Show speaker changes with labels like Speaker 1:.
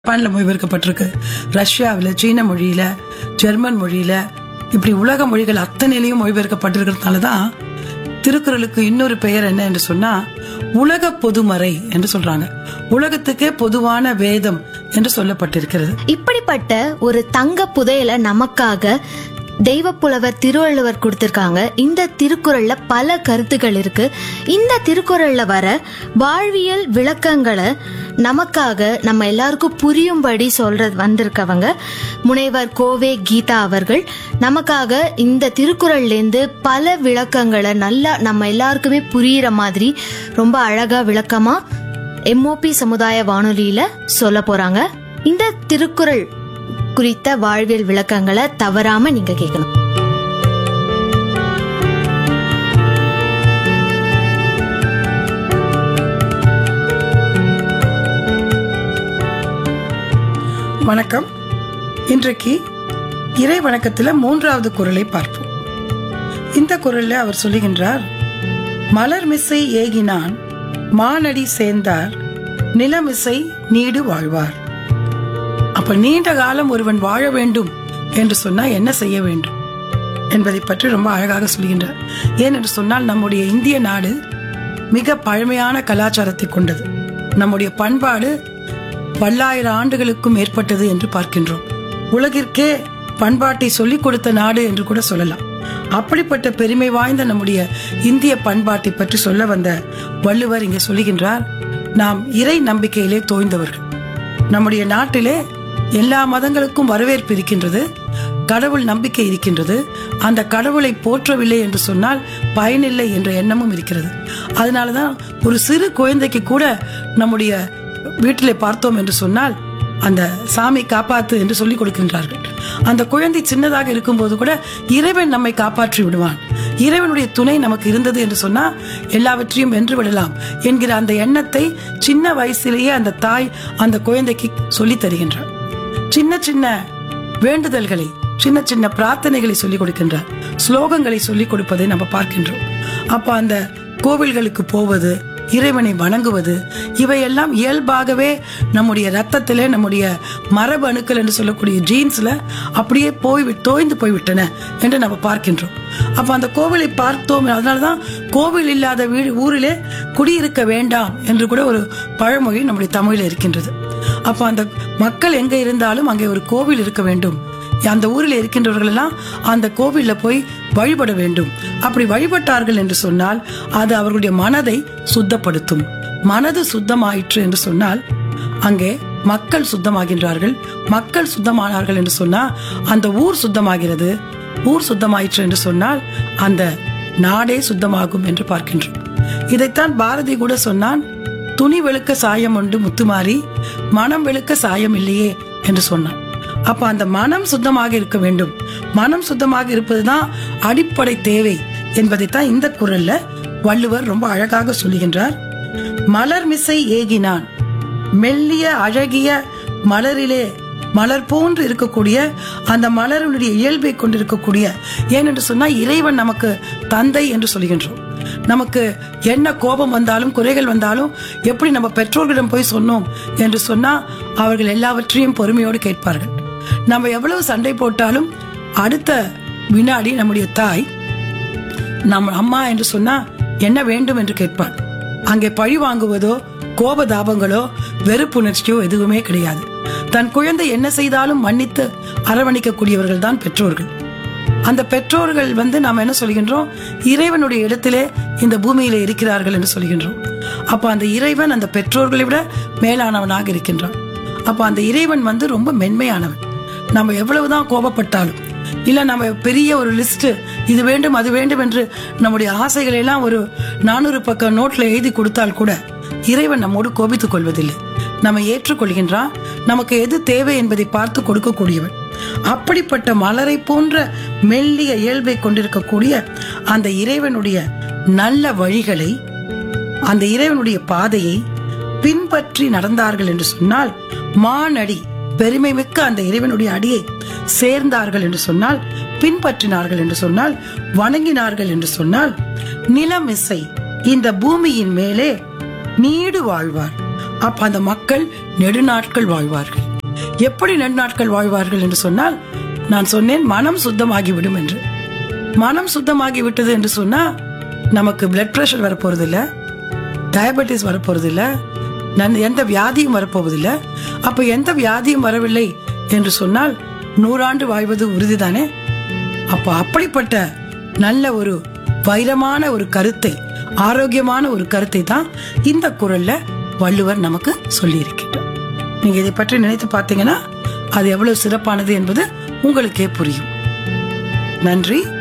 Speaker 1: ஜப்பான்ல மொழிபெயர்க்கப்பட்டிருக்கு ரஷ்யாவில் சீன மொழியில ஜெர்மன் மொழியில இப்படி உலக மொழிகள் அத்தனையிலையும் மொழிபெயர்க்கப்பட்டிருக்கிறதுனால தான் திருக்குறளுக்கு இன்னொரு பெயர் என்ன என்று சொன்னா உலக பொதுமறை என்று சொல்றாங்க உலகத்துக்கே பொதுவான வேதம் என்று சொல்லப்பட்டிருக்கிறது
Speaker 2: இப்படிப்பட்ட ஒரு தங்க புதையலை நமக்காக தெய்வப்புலவர் திருவள்ளுவர் கொடுத்திருக்காங்க இந்த திருக்குறள்ல பல கருத்துக்கள் இருக்கு இந்த திருக்குறள்ல வர வாழ்வியல் விளக்கங்களை நமக்காக நம்ம எல்லாருக்கும் புரியும்படி சொல்றது வந்திருக்கவங்க முனைவர் கோவே கீதா அவர்கள் நமக்காக இந்த திருக்குறள்லேருந்து பல விளக்கங்களை நல்லா நம்ம எல்லாருக்குமே புரியிற மாதிரி ரொம்ப அழகா விளக்கமா எம்ஓபி சமுதாய வானொலியில சொல்ல போறாங்க இந்த திருக்குறள் குறித்த வாழ்வியல் விளக்கங்களை தவறாம நீங்க கேட்கணும்
Speaker 1: வணக்கம் இன்றைக்கு இறை வணக்கத்துல மூன்றாவது குறளை பார்ப்போம் இந்த குறள்ல அவர் சொல்லுகின்றார் மலர் மிசை ஏகினான் மானடி சேர்ந்தார் நிலமிசை நீடு வாழ்வார் அப்ப நீண்ட காலம் ஒருவன் வாழ வேண்டும் என்று சொன்னா என்ன செய்ய வேண்டும் என்பதை பற்றி ரொம்ப அழகாக சொல்கின்றார் ஏனென்று சொன்னால் நம்முடைய இந்திய நாடு மிக பழமையான கலாச்சாரத்தை கொண்டது நம்முடைய பண்பாடு பல்லாயிரம் ஆண்டுகளுக்கும் மேற்பட்டது என்று பார்க்கின்றோம் உலகிற்கே பண்பாட்டை சொல்லிக் கொடுத்த நாடு என்று கூட சொல்லலாம் அப்படிப்பட்ட பெருமை வாய்ந்த நம்முடைய இந்திய பண்பாட்டை பற்றி சொல்ல வந்த வள்ளுவர் இங்கே சொல்லுகின்றார் நாம் இறை நம்பிக்கையிலே தோய்ந்தவர்கள் நம்முடைய நாட்டிலே எல்லா மதங்களுக்கும் வரவேற்பு இருக்கின்றது கடவுள் நம்பிக்கை இருக்கின்றது அந்த கடவுளை போற்றவில்லை என்று சொன்னால் பயனில்லை என்ற எண்ணமும் இருக்கிறது அதனாலதான் ஒரு சிறு குழந்தைக்கு கூட நம்முடைய வீட்டிலே பார்த்தோம் என்று சொன்னால் அந்த சாமி காப்பாத்து என்று சொல்லிக் கொடுக்கின்றார்கள் அந்த குழந்தை சின்னதாக இருக்கும்போது கூட இறைவன் நம்மை காப்பாற்றி விடுவான் இறைவனுடைய துணை நமக்கு இருந்தது என்று சொன்னா எல்லாவற்றையும் வென்று விடலாம் என்கிற அந்த எண்ணத்தை சின்ன வயசிலேயே அந்த தாய் அந்த குழந்தைக்கு சொல்லித் தருகின்றார் சின்ன சின்ன வேண்டுதல்களை சின்ன சின்ன பிரார்த்தனைகளை சொல்லிக் கொடுக்கின்றார் ஸ்லோகங்களை சொல்லிக் கொடுப்பதை நம்ம பார்க்கின்றோம் அப்ப அந்த கோவில்களுக்கு போவது இறைவனை வணங்குவது இவையெல்லாம் இயல்பாகவே நம்முடைய ரத்தத்திலே நம்முடைய மரபு அணுக்கள் என்று சொல்லக்கூடிய ஜீன்ஸ்ல அப்படியே போய் தோய்ந்து போய்விட்டன என்று நம்ம பார்க்கின்றோம் அப்ப அந்த கோவிலை பார்த்தோம் அதனாலதான் கோவில் இல்லாத வீடு ஊரிலே குடியிருக்க வேண்டாம் என்று கூட ஒரு பழமொழி நம்முடைய தமிழில் இருக்கின்றது அப்ப அந்த மக்கள் எங்க இருந்தாலும் அங்கே ஒரு கோவில் இருக்க வேண்டும் அந்த ஊரில் இருக்கின்றவர்கள் எல்லாம் அந்த கோவில்ல போய் வழிபட வேண்டும் அப்படி வழிபட்டார்கள் என்று சொன்னால் அது அவர்களுடைய மனதை சுத்தப்படுத்தும் மனது சுத்தமாயிற்று என்று சொன்னால் அங்கே மக்கள் சுத்தமாகின்றார்கள் மக்கள் சுத்தமானார்கள் என்று சொன்னால் அந்த ஊர் சுத்தமாகிறது ஊர் சுத்தமாயிற்று என்று சொன்னால் அந்த நாடே சுத்தமாகும் என்று பார்க்கின்றோம் இதைத்தான் பாரதி கூட சொன்னான் துணி வெளுக்க சாயம் உண்டு முத்துமாரி மனம் வெளுக்க சாயம் இல்லையே என்று சொன்னான் அப்ப அந்த மனம் சுத்தமாக இருக்க வேண்டும் மனம் சுத்தமாக இருப்பதுதான் அடிப்படை தேவை என்பதைத்தான் இந்த குரல்ல வள்ளுவர் ரொம்ப அழகாக சொல்லுகின்றார் மலர் மிசை ஏகினான் மெல்லிய அழகிய மலரிலே மலர் போன்று இருக்கக்கூடிய அந்த மலருடைய இயல்பை கொண்டிருக்கக்கூடிய ஏனென்று சொன்னா இறைவன் நமக்கு தந்தை என்று சொல்கின்றோம் நமக்கு என்ன கோபம் வந்தாலும் குறைகள் வந்தாலும் எப்படி நம்ம பெற்றோர்களிடம் போய் சொன்னோம் என்று சொன்னா அவர்கள் எல்லாவற்றையும் பொறுமையோடு கேட்பார்கள் நம்ம எவ்வளவு சண்டை போட்டாலும் அடுத்த வினாடி நம்முடைய தாய் நம்ம அம்மா என்று சொன்னா என்ன வேண்டும் என்று கேட்பாள் அங்கே பழி வாங்குவதோ கோபதாபங்களோ வெறுப்புணர்ச்சியோ எதுவுமே கிடையாது தன் குழந்தை என்ன செய்தாலும் மன்னித்து அரவணைக்கக்கூடியவர்கள் தான் பெற்றோர்கள் அந்த பெற்றோர்கள் வந்து நாம் என்ன சொல்கின்றோம் இறைவனுடைய இடத்திலே இந்த பூமியில இருக்கிறார்கள் என்று சொல்கின்றோம் அப்ப அந்த இறைவன் அந்த பெற்றோர்களை விட மேலானவனாக இருக்கின்றான் அப்ப அந்த இறைவன் வந்து ரொம்ப மென்மையானவன் நம்ம எவ்வளவுதான் கோபப்பட்டாலும் இல்ல நம்ம பெரிய ஒரு லிஸ்ட் இது வேண்டும் அது வேண்டும் என்று நம்முடைய ஆசைகளை எல்லாம் ஒரு நானூறு பக்கம் நோட்ல எழுதி கொடுத்தால் கூட இறைவன் நம்மோடு கோபித்துக் கொள்வதில்லை நம்ம ஏற்றுக்கொள்கின்றான் நமக்கு எது தேவை என்பதை பார்த்து கொடுக்கக்கூடியவன் அப்படிப்பட்ட மலரை போன்ற மெல்லிய இயல்பை கொண்டிருக்கக்கூடிய அந்த இறைவனுடைய நல்ல வழிகளை அந்த இறைவனுடைய பாதையை பின்பற்றி நடந்தார்கள் என்று சொன்னால் மானடி பெருமை மிக்க அந்த இறைவனுடைய அடியை சேர்ந்தார்கள் என்று சொன்னால் பின்பற்றினார்கள் என்று சொன்னால் வணங்கினார்கள் என்று சொன்னால் நிலமிசை இந்த பூமியின் மேலே நீடு வாழ்வார் அப்ப அந்த மக்கள் நெடுநாட்கள் வாழ்வார்கள் எப்படி நெடுநாட்கள் வாழ்வார்கள் என்று சொன்னால் நான் சொன்னேன் மனம் சுத்தமாகிவிடும் என்று மனம் சுத்தமாகி விட்டது என்று சொன்னா நமக்கு பிளட் பிரஷர் வரப்போறது இல்ல டயபெட்டிஸ் வரப்போறது இல்ல நன் எந்த வியாதியும் வரப்போவதில்ல அப்ப எந்த வியாதியும் வரவில்லை என்று சொன்னால் நூறாண்டு வாழ்வது உறுதிதானே அப்ப அப்படிப்பட்ட நல்ல ஒரு வைரமான ஒரு கருத்தை ஆரோக்கியமான ஒரு கருத்தை தான் இந்த குரல்ல வள்ளுவர் நமக்கு சொல்லியிருக்கிறார் நீங்க இதை பற்றி நினைத்து பார்த்தீங்கன்னா அது எவ்வளவு சிறப்பானது என்பது உங்களுக்கே புரியும் நன்றி